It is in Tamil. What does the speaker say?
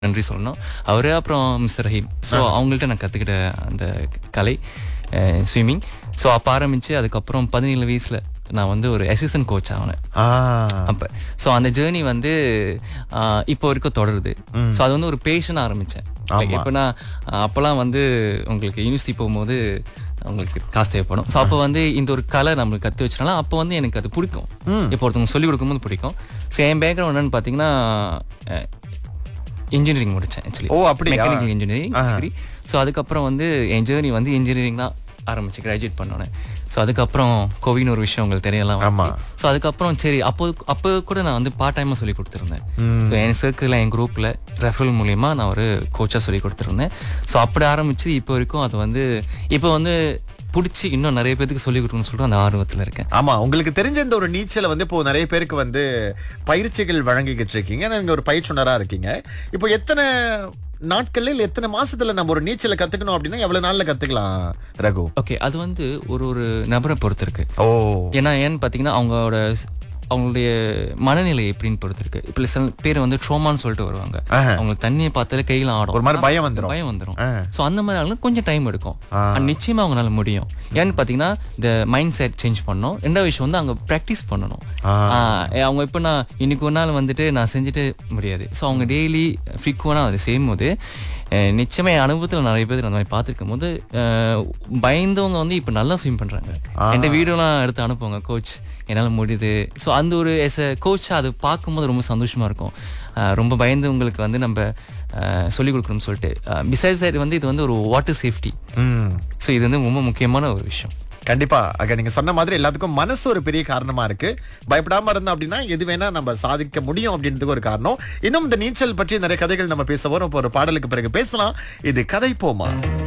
நன்றி சொல்லணும் அவரு அப்புறம் மிஸ்டர் ரஹீம் ஸோ அவங்கள்ட்ட நான் கற்றுக்கிட்ட அந்த கலை ஸ்விம்மிங் ஸோ அப்போ ஆரம்பித்து அதுக்கப்புறம் பதினேழு வயசில் நான் வந்து ஒரு அசிஸ்டன்ட் கோச் ஆனேன் ஆ அப்போ ஸோ அந்த ஜேர்னி வந்து ஆஹ், இப்போ வரைக்கும் தொடருது ஸோ அது வந்து ஒரு பேஷன் ஆரம்பித்தேன் இப்போ நான் ஆஹ், அப்போல்லாம் வந்து உங்களுக்கு யூனிவர்சிட்டி போகும்போது உங்களுக்கு காசு தேவைப்படும் ஸோ அப்போ வந்து இந்த ஒரு கலை நம்மளுக்கு கற்று வச்சுனாலும் அப்போ வந்து எனக்கு அது பிடிக்கும் இப்போ ஒருத்தவங்க சொல்லிக் கொடுக்கும்போது பிடிக்கும் ஸோ என் பேக்ரவுண்ட் என்னன்னு பார்த்தீங்கன்னா இன்ஜினியரிங் முடித்தேன் ஆக்சுவலி ஓ, அப்படியா? மெக்கானிக்கல் இன்ஜினியரிங் டிகிரி ஸோ அதுக்கப்புறம் வந்து என் ஜேர்னி வந்து இன்ஜினியரிங் தான் ஆரம்பிச்சு கிராஜுவேட் பண்ணோன்னே ஸோ அதுக்கப்புறம் கோவின்னு ஒரு விஷயம் உங்களுக்கு தெரியலாம் ஆமா. ஸோ அதுக்கப்புறம் சரி அப்போ அப்போ கூட நான் வந்து பார்ட் டைமாக சொல்லி கொடுத்துருந்தேன் ஸோ என் சர்க்கிளில் என் குரூப்பில் ரெஃபரல் மூலியமா நான் ஒரு கோச்சாக சொல்லி கொடுத்துருந்தேன் ஸோ அப்படி ஆரம்பிச்சு இப்போ வரைக்கும் அது வந்து இப்போ வந்து பிடிச்சி இன்னும் நிறைய பேருக்கு சொல்லி கொடுக்கணும்னு சொல்லிட்டு அந்த ஆர்வத்தில் இருக்கேன் ஆமா உங்களுக்கு தெரிஞ்ச இந்த ஒரு நீச்சலை வந்து இப்போ நிறைய பேருக்கு வந்து பயிற்சிகள் வழங்கிக்கிட்டு இருக்கீங்க நீங்க ஒரு பயிற்றுனரா இருக்கீங்க இப்போ எத்தனை நாட்கள்ல இல்ல எத்தனை மாசத்துல நம்ம ஒரு நீச்சலை கத்துக்கணும் அப்படின்னா எவ்வளவு நாள்ல கத்துக்கலாம் ரகு ஓகே அது வந்து ஒரு ஒரு நபரை பொறுத்து இருக்கு ஓ ஏன்னா ஏன்னு பார்த்தீங்கன்னா அவங்களோட அவங்களுடைய மனநிலை எப்படின்னு பொறுத்து இருக்கு இப்போ சில பேர் வந்து ட்ரோமான்னு சொல்லிட்டு வருவாங்க ஆஹா. அவங்க தண்ணியை பார்த்தாலே கையில ஆடும் ஒரு மாதிரி பயம் வந்துரும். பயம் வந்துடும் ஆ. ஸோ அந்த மாதிரி ஆளுங்களுக்கு கொஞ்சம் டைம் எடுக்கும் And நிச்சயமா அவங்களால முடியும் ஏன்னு பார்த்தீங்கன்னா இந்த மைண்ட் செட் சேஞ்ச் பண்ணணும் ரெண்டாவது விஷயம் வந்து அவங்க ப்ராக்டிஸ் பண்ணணும் ஆ. ஆ, அவங்க இப்போ நான் இன்னைக்கு ஒரு நாள் வந்துட்டு நான் செஞ்சுட்டு முடியாது ஸோ அவங்க டெய்லி ஃப்ரீக்குவனாக அதை செய்யும் போது அஹ், நிச்சயமா என் அனுபவத்தில் நிறைய பேர் அந்த மாதிரி பார்த்துருக்கும் போது அஹ், பயந்தவங்க வந்து இப்போ நல்லா ஸ்விம் பண்ணுறாங்க எந்த வீடியோலாம் எடுத்து அனுப்புவாங்க கோச் என்னால் முடியுது ஸோ அந்த ஒரு எஸ் அ கோச்சாக அது பார்க்கும்போது ரொம்ப சந்தோஷமாக இருக்கும் அஹ், ரொம்ப பயந்தவங்களுக்கு வந்து நம்ம அஹ், சொல்லிக் கொடுக்கணும்னு சொல்லிட்டு பிசைட்ஸ் தட் வந்து இது வந்து ஒரு வாட்டர் சேஃப்டி ம் ஸோ இது வந்து ரொம்ப முக்கியமான ஒரு விஷயம் கண்டிப்பா அங்க நீங்க சொன்ன மாதிரி எல்லாத்துக்கும் மனசு ஒரு பெரிய காரணமா இருக்கு பயப்படாம இருந்தோம் அப்படின்னா எது வேணா நம்ம சாதிக்க முடியும் அப்படின்றதுக்கு ஒரு காரணம் இன்னும் இந்த நீச்சல் பற்றி நிறைய கதைகள் நம்ம பேச வரோம் இப்போ ஒரு பாடலுக்கு பிறகு பேசலாம் இது கதை போமா